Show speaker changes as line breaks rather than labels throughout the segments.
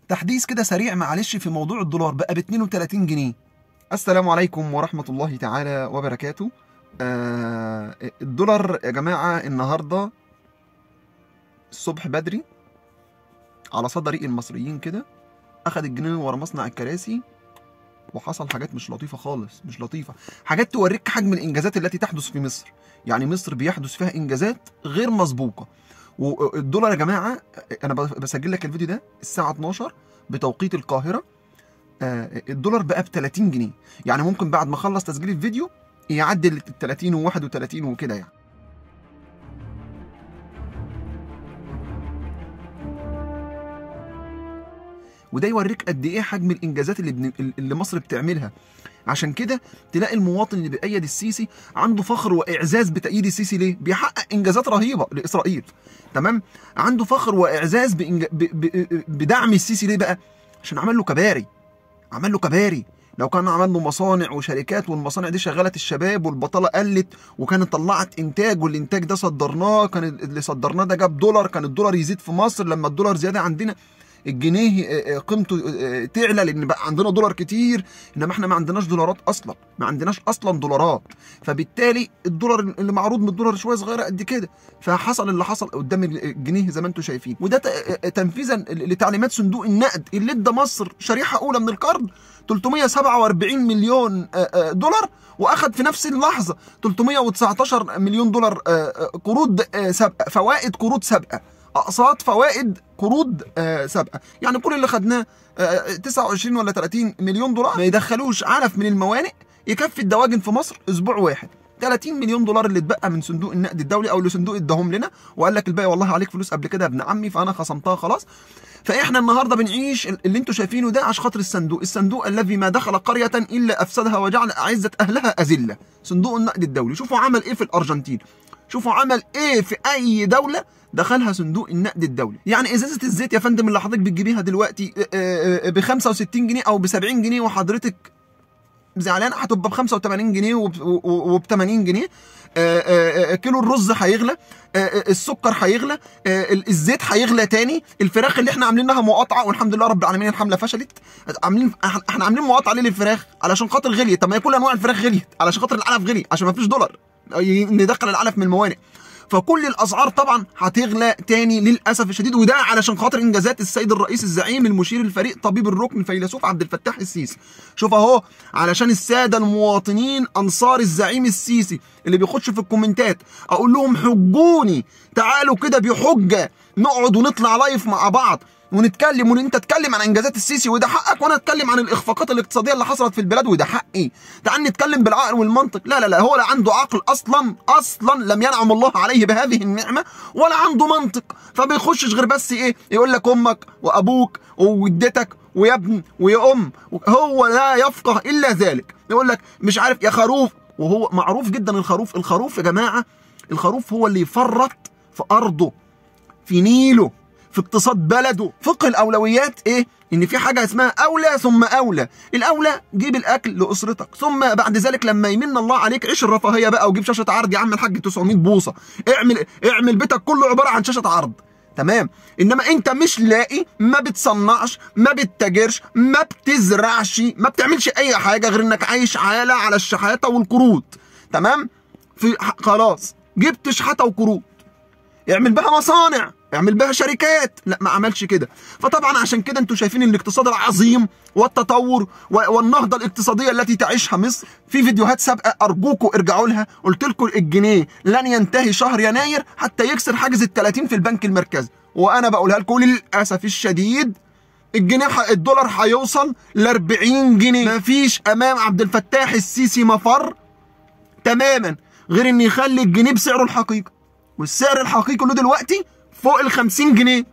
تحديث كده سريع معلش في موضوع الدولار بقى ب 32 جنيه السلام عليكم ورحمة الله تعالى وبركاته آه الدولار يا جماعة النهاردة الصبح بدري على صدر المصريين كده أخد الجنيه ورا مصنع الكراسي وحصل حاجات مش لطيفة خالص مش لطيفة حاجات توريك حجم الإنجازات التي تحدث في مصر يعني مصر بيحدث فيها إنجازات غير مسبوقة والدولار يا جماعة أنا بسجل لك الفيديو ده الساعة 12 بتوقيت القاهرة آه، الدولار بقى ب 30 جنيه يعني ممكن بعد ما اخلص تسجيل الفيديو يعدي ال 30 و31 وكده يعني وده يوريك قد ايه حجم الانجازات اللي بن... اللي مصر بتعملها عشان كده تلاقي المواطن اللي بيأيد السيسي عنده فخر واعزاز بتأييد السيسي ليه؟ بيحقق انجازات رهيبه لاسرائيل تمام؟ عنده فخر واعزاز بإنج... ب... ب... بدعم السيسي ليه بقى؟ عشان عمل له كباري عمل له كباري لو كان عمل له مصانع وشركات والمصانع دي شغلت الشباب والبطاله قلت وكانت طلعت انتاج والانتاج ده صدرناه كان اللي صدرناه ده جاب دولار كان الدولار يزيد في مصر لما الدولار زياده عندنا الجنيه قيمته تعلى لان بقى عندنا دولار كتير انما احنا ما عندناش دولارات اصلا ما عندناش اصلا دولارات فبالتالي الدولار اللي معروض من الدولار شويه صغيره قد كده فحصل اللي حصل قدام الجنيه زي ما انتم شايفين وده تنفيذا لتعليمات صندوق النقد اللي ادى مصر شريحه اولى من القرض 347 مليون دولار واخد في نفس اللحظه 319 مليون دولار قروض سابقه فوائد قروض سابقه اقساط فوائد قروض آه سابقه يعني كل اللي خدناه آه 29 ولا 30 مليون دولار ما يدخلوش علف من الموانئ يكفي الدواجن في مصر اسبوع واحد 30 مليون دولار اللي اتبقى من صندوق النقد الدولي او اللي صندوق اداهم لنا وقال لك الباقي والله عليك فلوس قبل كده يا ابن عمي فانا خصمتها خلاص فاحنا النهارده بنعيش اللي انتم شايفينه ده عشان خاطر الصندوق الصندوق الذي ما دخل قريه الا افسدها وجعل اعزه اهلها اذله صندوق النقد الدولي شوفوا عمل ايه في الارجنتين شوفوا عمل ايه في اي دوله دخلها صندوق النقد الدولي يعني ازازه الزيت يا فندم اللي حضرتك بتجيبيها دلوقتي ب 65 جنيه او ب 70 جنيه وحضرتك زعلان هتبقى ب 85 جنيه وب 80 جنيه كيلو الرز هيغلى السكر هيغلى الزيت هيغلى تاني الفراخ اللي احنا عاملينها مقاطعه والحمد لله رب العالمين الحمله فشلت عاملين احنا عاملين مقاطعه ليه للفراخ علشان خاطر غليت طب ما هي كل انواع الفراخ غليت علشان خاطر العلف غلي عشان ما فيش دولار ندخل العلف من الموانئ فكل الاسعار طبعا هتغلى تاني للاسف الشديد وده علشان خاطر انجازات السيد الرئيس الزعيم المشير الفريق طبيب الركن الفيلسوف عبد الفتاح السيسي شوف اهو علشان الساده المواطنين انصار الزعيم السيسي اللي بيخش في الكومنتات اقول لهم حجوني تعالوا كده بحجه نقعد ونطلع لايف مع بعض ونتكلم وان انت تتكلم عن انجازات السيسي وده حقك وانا اتكلم عن الاخفاقات الاقتصاديه اللي حصلت في البلاد وده حقي تعال نتكلم بالعقل والمنطق لا لا لا هو لا عنده عقل اصلا اصلا لم ينعم الله عليه بهذه النعمه ولا عنده منطق فبيخشش غير بس ايه يقول لك امك وابوك ووالدتك ويا ابن ويا ام هو لا يفقه الا ذلك يقول لك مش عارف يا خروف وهو معروف جدا الخروف الخروف يا جماعه الخروف هو اللي يفرط في ارضه في نيله في اقتصاد بلده فقه الاولويات ايه ان في حاجه اسمها اولى ثم اولى الاولى جيب الاكل لاسرتك ثم بعد ذلك لما يمن الله عليك عيش الرفاهيه بقى وجيب شاشه عرض يا عم الحاج 900 بوصه اعمل اعمل بيتك كله عباره عن شاشه عرض تمام انما انت مش لاقي ما بتصنعش ما بتتاجرش ما بتزرعش ما بتعملش اي حاجه غير انك عايش عاله على الشحاته والقروض تمام في خلاص جبت شحاته وقروض اعمل بها مصانع اعمل بها شركات لا ما عملش كده فطبعا عشان كده انتوا شايفين الاقتصاد العظيم والتطور والنهضه الاقتصاديه التي تعيشها مصر في فيديوهات سابقه ارجوكم ارجعوا لها قلت لكم الجنيه لن ينتهي شهر يناير حتى يكسر حاجز ال 30 في البنك المركزي وانا بقولها لكم للاسف الشديد الجنيه الدولار هيوصل ل 40 جنيه مفيش امام عبد الفتاح السيسي مفر تماما غير ان يخلي الجنيه بسعره الحقيقي والسعر الحقيقي له دلوقتي فوق ال 50 جنيه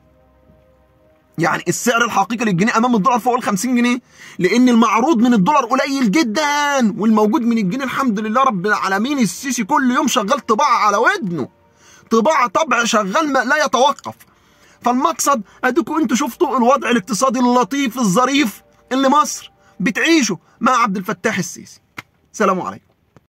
يعني السعر الحقيقي للجنيه امام الدولار فوق ال 50 جنيه لان المعروض من الدولار قليل جدا والموجود من الجنيه الحمد لله رب العالمين السيسي كل يوم شغال طباعه على ودنه طباعه طبع شغال ما لا يتوقف فالمقصد اديكم انتوا شفتوا الوضع الاقتصادي اللطيف الظريف اللي مصر بتعيشه مع عبد الفتاح السيسي سلام عليكم